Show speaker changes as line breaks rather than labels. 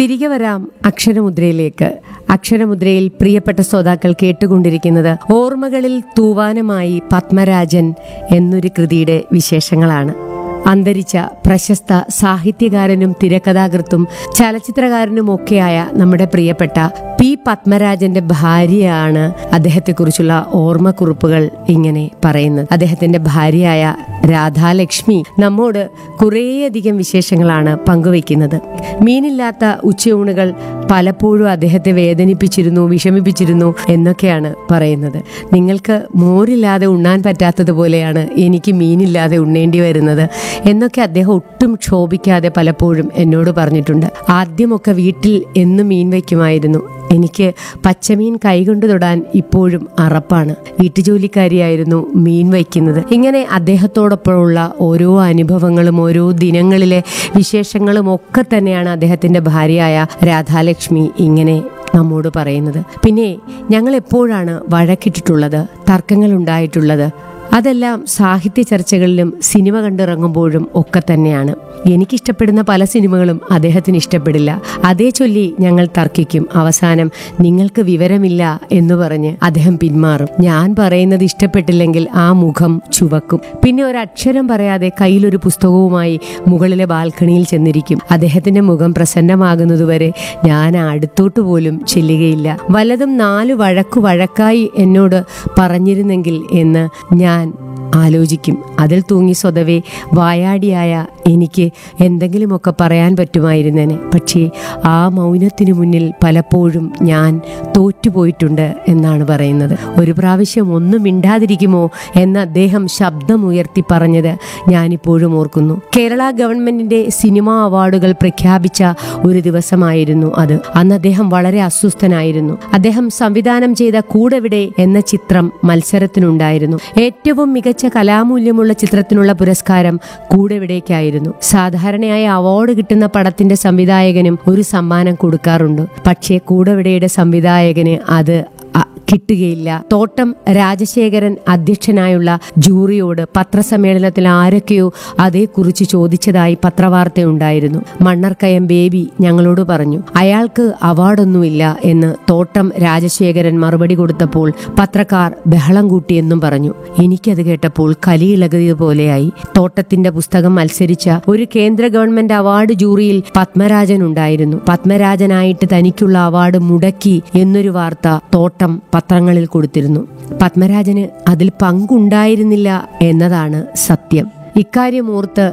തിരികെ വരാം അക്ഷരമുദ്രയിലേക്ക് അക്ഷരമുദ്രയിൽ പ്രിയപ്പെട്ട ശ്രോതാക്കൾ കേട്ടുകൊണ്ടിരിക്കുന്നത് ഓർമ്മകളിൽ തൂവാനമായി പത്മരാജൻ എന്നൊരു കൃതിയുടെ വിശേഷങ്ങളാണ് അന്തരിച്ച പ്രശസ്ത സാഹിത്യകാരനും തിരക്കഥാകൃത്തും ചലച്ചിത്രകാരനുമൊക്കെയായ നമ്മുടെ പ്രിയപ്പെട്ട പി പത്മരാജന്റെ ഭാര്യയാണ് അദ്ദേഹത്തെക്കുറിച്ചുള്ള ഓർമ്മക്കുറിപ്പുകൾ ഇങ്ങനെ പറയുന്നത് അദ്ദേഹത്തിന്റെ ഭാര്യയായ രാധാലക്ഷ്മി നമ്മോട് കുറേയധികം വിശേഷങ്ങളാണ് പങ്കുവയ്ക്കുന്നത് മീനില്ലാത്ത ഉച്ചയൂണുകൾ പലപ്പോഴും അദ്ദേഹത്തെ വേദനിപ്പിച്ചിരുന്നു വിഷമിപ്പിച്ചിരുന്നു എന്നൊക്കെയാണ് പറയുന്നത് നിങ്ങൾക്ക് മോരില്ലാതെ ഉണ്ണാൻ പറ്റാത്തതുപോലെയാണ് എനിക്ക് മീനില്ലാതെ ഉണ്ണേണ്ടി വരുന്നത് എന്നൊക്കെ അദ്ദേഹം ഒട്ടും ക്ഷോഭിക്കാതെ പലപ്പോഴും എന്നോട് പറഞ്ഞിട്ടുണ്ട് ആദ്യമൊക്കെ വീട്ടിൽ എന്നും മീൻ വയ്ക്കുമായിരുന്നു എനിക്ക് പച്ചമീൻ കൈകൊണ്ട് തൊടാൻ ഇപ്പോഴും അറപ്പാണ് വീട്ടുജോലിക്കാരിയായിരുന്നു മീൻ വയ്ക്കുന്നത് ഇങ്ങനെ അദ്ദേഹത്തോടൊപ്പമുള്ള ഓരോ അനുഭവങ്ങളും ഓരോ ദിനങ്ങളിലെ വിശേഷങ്ങളും ഒക്കെ തന്നെയാണ് അദ്ദേഹത്തിന്റെ ഭാര്യയായ രാധാലക്ഷ്മി ഇങ്ങനെ നമ്മോട് പറയുന്നത് പിന്നെ ഞങ്ങൾ എപ്പോഴാണ് വഴക്കിട്ടിട്ടുള്ളത് തർക്കങ്ങൾ ഉണ്ടായിട്ടുള്ളത് അതെല്ലാം സാഹിത്യ ചർച്ചകളിലും സിനിമ കണ്ടിറങ്ങുമ്പോഴും ഒക്കെ തന്നെയാണ് എനിക്കിഷ്ടപ്പെടുന്ന പല സിനിമകളും അദ്ദേഹത്തിന് ഇഷ്ടപ്പെടില്ല അതേ ചൊല്ലി ഞങ്ങൾ തർക്കിക്കും അവസാനം നിങ്ങൾക്ക് വിവരമില്ല എന്ന് പറഞ്ഞ് അദ്ദേഹം പിന്മാറും ഞാൻ പറയുന്നത് ഇഷ്ടപ്പെട്ടില്ലെങ്കിൽ ആ മുഖം ചുവക്കും പിന്നെ ഒരു അക്ഷരം പറയാതെ കയ്യിലൊരു പുസ്തകവുമായി മുകളിലെ ബാൽക്കണിയിൽ ചെന്നിരിക്കും അദ്ദേഹത്തിന്റെ മുഖം പ്രസന്നമാകുന്നതുവരെ ഞാൻ അടുത്തോട്ട് പോലും ചെല്ലുകയില്ല വല്ലതും നാല് വഴക്കു വഴക്കായി എന്നോട് പറഞ്ഞിരുന്നെങ്കിൽ എന്ന് ഞാൻ ആലോചിക്കും അതിൽ തൂങ്ങി സ്വതവേ വായാടിയായ എനിക്ക് എന്തെങ്കിലുമൊക്കെ പറയാൻ പറ്റുമായിരുന്നേനെ പക്ഷേ ആ മൗനത്തിന് മുന്നിൽ പലപ്പോഴും ഞാൻ തോറ്റുപോയിട്ടുണ്ട് എന്നാണ് പറയുന്നത് ഒരു പ്രാവശ്യം ഒന്നും മിണ്ടാതിരിക്കുമോ എന്ന് അദ്ദേഹം ശബ്ദമുയർത്തി പറഞ്ഞത് ഞാനിപ്പോഴും ഓർക്കുന്നു കേരള ഗവൺമെന്റിന്റെ സിനിമാ അവാർഡുകൾ പ്രഖ്യാപിച്ച ഒരു ദിവസമായിരുന്നു അത് അന്ന് അദ്ദേഹം വളരെ അസ്വസ്ഥനായിരുന്നു അദ്ദേഹം സംവിധാനം ചെയ്ത കൂടെവിടെ എന്ന ചിത്രം മത്സരത്തിനുണ്ടായിരുന്നു ഏറ്റവും മികച്ച കലാമൂല്യമുള്ള ചിത്രത്തിനുള്ള പുരസ്കാരം കൂടെവിടേക്കായിരുന്നു സാധാരണയായി അവാർഡ് കിട്ടുന്ന പടത്തിന്റെ സംവിധായകനും ഒരു സമ്മാനം കൊടുക്കാറുണ്ട് പക്ഷേ കൂടെവിടയുടെ സംവിധായകന് അത് അ- കിട്ടുകയില്ല തോട്ടം രാജശേഖരൻ അധ്യക്ഷനായുള്ള ജൂറിയോട് പത്രസമ്മേളനത്തിൽ ആരൊക്കെയോ അതേക്കുറിച്ച് ചോദിച്ചതായി പത്രവാർത്തയുണ്ടായിരുന്നു മണ്ണർക്കയം ബേബി ഞങ്ങളോട് പറഞ്ഞു അയാൾക്ക് അവാർഡൊന്നുമില്ല എന്ന് തോട്ടം രാജശേഖരൻ മറുപടി കൊടുത്തപ്പോൾ പത്രക്കാർ ബഹളം കൂട്ടിയെന്നും പറഞ്ഞു എനിക്കത് കേട്ടപ്പോൾ കലിയിളകിയതുപോലെയായി തോട്ടത്തിന്റെ പുസ്തകം മത്സരിച്ച ഒരു കേന്ദ്ര ഗവൺമെന്റ് അവാർഡ് ജൂറിയിൽ പത്മരാജൻ ഉണ്ടായിരുന്നു പത്മരാജനായിട്ട് തനിക്കുള്ള അവാർഡ് മുടക്കി എന്നൊരു വാർത്ത തോട്ടം പത്രങ്ങളിൽ കൊടുത്തിരുന്നു പത്മരാജന് അതിൽ പങ്കുണ്ടായിരുന്നില്ല എന്നതാണ് സത്യം ഇക്കാര്യം ഓർത്ത്